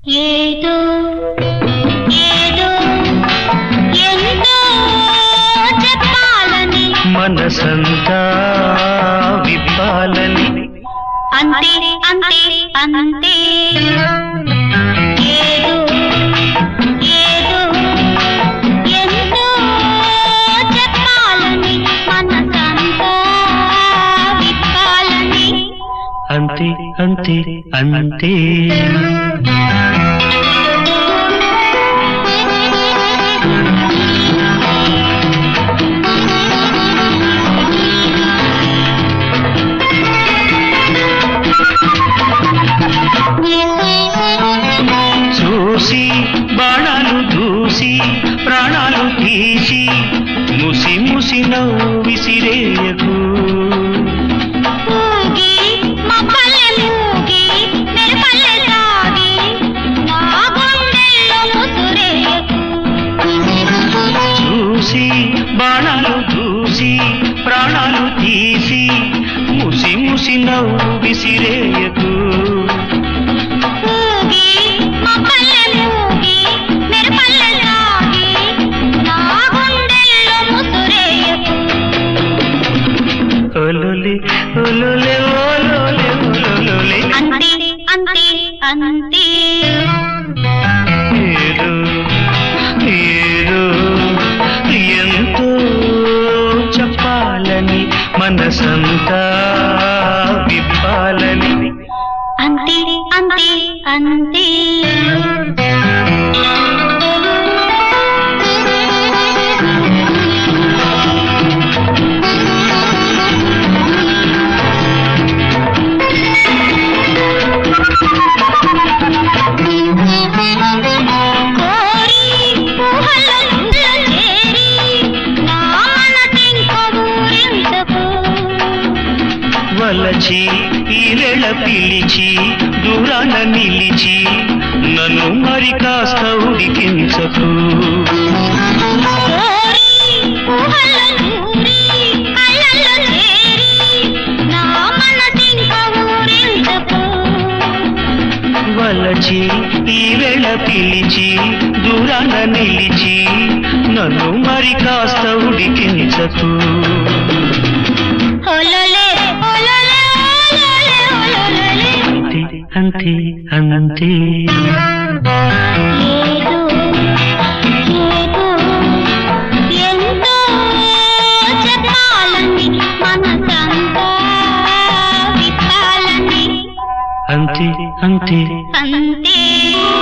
ఏదో ఏదో ఎంతో చెప్పాలని మనసంతా విప్పాలని అంతే అంతే అంతే ఏదో ఏదో ఎంతో చెప్పాలని మనసంతా విప్పాలని అంతే అంతే అంతే చూసి బాణాలు దూసి ప్రాణాలు తీసి ముసి ముసి నవ్వు విసిరేయకు ఊగి మబ్బల్లె మూగి మెరుపల్లె సాగి నా గుండెల్లో ముసురేయకు చూసి బాణాలు దూసి ప్రాణాలు తీసి ముసి ముసి నవ్వు విసిరేయకు ఊగి మబ్బల్లె మూగి మెరుపల్లె సాగి నా గుండెల్లో ముసురేయకు ఒలులి ఒలులే ఓలోలే ఒలులే అంతే అంతే అంతే ఏదో ఏదో ఎంతో చెప్పాలని మనసంతా విప్పాలని అంతే అంతే అంతే కోరి ఊహలలో చేరి నా మనసింక ఊరించకు వలచి ఈలెళ పిలిచి దూరాన నిలిచి నన్ను మరి కాస్త ఉడికించకు కోరి ఊహలనూరి కళ్ళల్లో చేరి నా మనసింక ఊరించకు వలచి ఈవేళ పిలిచి దూరాన నిలిచి నన్ను మరి కాస్త ఉడికించకు ఒలొలే ఒలొలే ఒలొలే ఒలొలే అంతే అంతే అంతే ఏదో ఏదో ఎంతో చెప్పాలని మనసంతా విప్పాలని అంతే అంతే అంతే